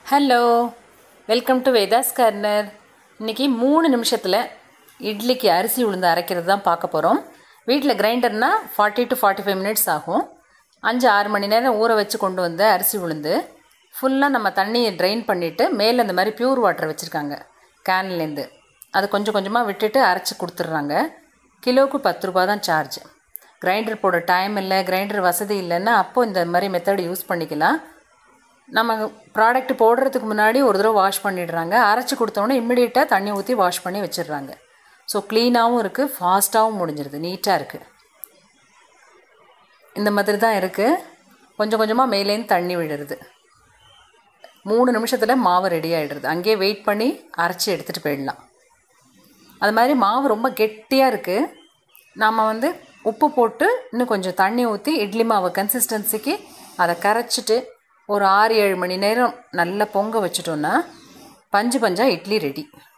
hello welcome to Vedha's corner இன்றைக்கி மூணு நிமிஷத்தில் இட்லிக்கு அரிசி உளுந்து அரைக்கிறது தான் பார்க்க போகிறோம் வீட்டில் கிரைண்டர்னா forty to forty five minutes ஆகும் அஞ்சு ஆறு மணி நேரம் ஊற வச்சு கொண்டு வந்து அரிசி உளுந்து ஃபுல்லாக நம்ம தண்ணியை ட்ரைன் பண்ணிவிட்டு மேலே இந்த மாதிரி பியூர் வாட்டர் வச்சுருக்காங்க கேன்லேருந்து அது கொஞ்சம் கொஞ்சமாக விட்டுட்டு அரைச்சி கொடுத்துட்றாங்க கிலோவுக்கு பத்து ரூபா தான் சார்ஜ் கிரைண்டர் போட டைம் இல்லை கிரைண்டர் வசதி இல்லைன்னா அப்போ இந்த மாதிரி மெத்தட் யூஸ் பண்ணிக்கலாம் நம்ம ப்ராடக்ட் போடுறதுக்கு முன்னாடி ஒரு தடவை வாஷ் பண்ணிடுறாங்க அரைச்சி கொடுத்தோன்னே இம்மிடியட்டாக தண்ணி ஊற்றி வாஷ் பண்ணி வச்சிடுறாங்க ஸோ க்ளீனாகவும் இருக்குது ஃபாஸ்ட்டாகவும் முடிஞ்சிருது நீட்டாக இருக்குது இந்த மாதிரி தான் இருக்குது கொஞ்சம் கொஞ்சமாக மேலேருந்து தண்ணி விழுறது மூணு நிமிஷத்தில் மாவு ரெடி ஆகிடுறது அங்கேயே வெயிட் பண்ணி அரைச்சி எடுத்துகிட்டு போயிடலாம் அது மாதிரி மாவு ரொம்ப கெட்டியாக இருக்குது நாம் வந்து உப்பு போட்டு இன்னும் கொஞ்சம் தண்ணி ஊற்றி இட்லி மாவு கன்சிஸ்டன்சிக்கு அதை கரைச்சிட்டு ஒரு ஆறு ஏழு மணி நேரம் நல்லா பொங்க வச்சிட்டோன்னா பஞ்சு பஞ்சாக இட்லி ரெடி